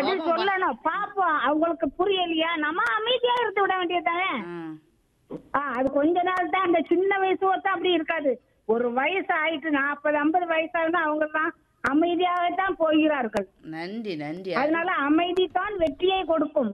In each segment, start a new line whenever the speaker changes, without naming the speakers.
பதில்
கோபம் வ-
சொல்லணும் பாப்போம் அவங்களுக்கு புரியலையா நம்ம அமைதியா இருந்து விட வேண்டியதுதானே
ஆ,
ஆ அது கொஞ்ச நாள் தான் அந்த சின்ன வயசு ஒருத்தன் அப்படி இருக்காது ஒரு வயசு ஆயிட்டு நாற்பது ஐம்பது வயசாகுனா அவங்க தான் அமைதியாக தான் போகிறார்கள்
நன்றி நன்றி
அதனால அமைதி தான் வெற்றியை கொடுக்கும்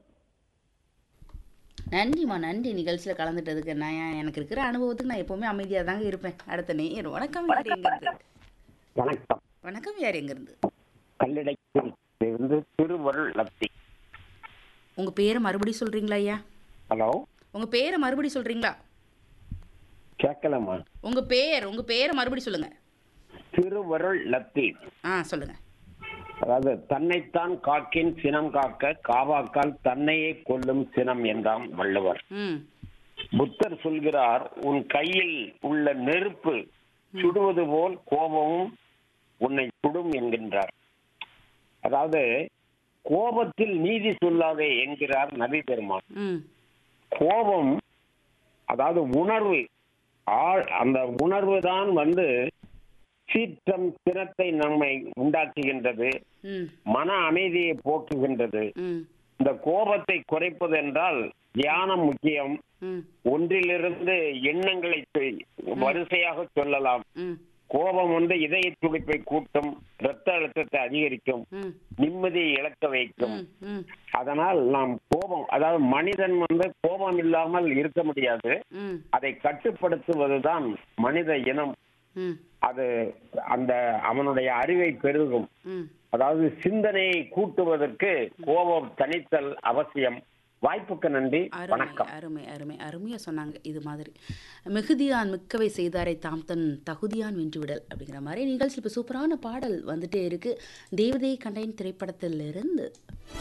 நன்றிம்மா நன்றி நிகழ்ச்சியில் கலந்துட்டதுக்கு நான் ஏன் எனக்கு இருக்கிற அனுபவத்துக்கு நான் எப்பவுமே அமைதியாக தாங்க இருப்பேன் அடுத்த நேர் வணக்கம் யார் எங்கிருந்து
வணக்கம்
வணக்கம் யார் எங்கிருந்து
கல்லிடையிலிருந்து திருவருள் லப்தி
உங்க பேரை மறுபடி சொல்றீங்களா ஐயா
ஹலோ
உங்க பேரை மறுபடி சொல்றீங்களா
கேட்கலாமா
உங்க பேர் உங்க பேரை மறுபடி சொல்லுங்க
திருவருள் லத்தி
ஆ சொல்லுங்க
அதாவது தன்னைத்தான் காக்கின் சினம் காக்க காவாக்கால் தன்னையே கொல்லும் சினம் என்றாம் வள்ளுவர்
ம்
புத்தர் சொல்கிறார் உன் கையில் உள்ள நெருப்பு சுடுவது போல் கோபமும் உன்னை சுடும் என்கின்றார் அதாவது கோபத்தில் நீதி சொல்லாதே என்கிறார் நபி பெருமான்
ம்
கோபம் அதாவது உணர்வு ஆழ் அந்த உணர்வு தான் வந்து சீற்றம் சினத்தை நம்மை உண்டாக்குகின்றது
ம்
மன அமைதியை போக்குகின்றது
ம்
இந்த கோபத்தை குறைப்பது என்றால் தியானம் முக்கியம்
ம்
ஒன்றிலிருந்து எண்ணங்களை சொல்- வரிசையாக சொல்லலாம்
ம்
கோபம் வந்து இதய துடிப்பை கூட்டும் இரத்த அழுத்தத்தை அதிகரிக்கும்
ம்
நிம்மதியை இழக்க வைக்கும்
ம் ம்
அதனால் நாம் கோபம் அதாவது மனிதன் வந்து கோபம் இல்லாமல் இருக்க முடியாது
ம்
அதை கட்டுப்படுத்துவதுதான் மனித இனம்
ம்
அது அந்த அவனுடைய அறிவை பெருகும்
ம்
அதாவது சிந்தனையை கூட்டுவதற்கு கோபம் தனித்தல் அவசியம் வாய்ப்புக்கு நன்றி
அருமை
வணக்கம்
அருமை அருமை அருமையாக சொன்னாங்க இது மாதிரி மிகுதியான் மிக்கவை செய்தாரை தாம் தன் தகுதியான் வென்றுவிடல் அப்படிங்கிற மாதிரி நிகழ்ச்சி இப்போ சூப்பரான பாடல் வந்துட்டே இருக்கு தேவதை கண்டையின் திரைப்படத்திலிருந்து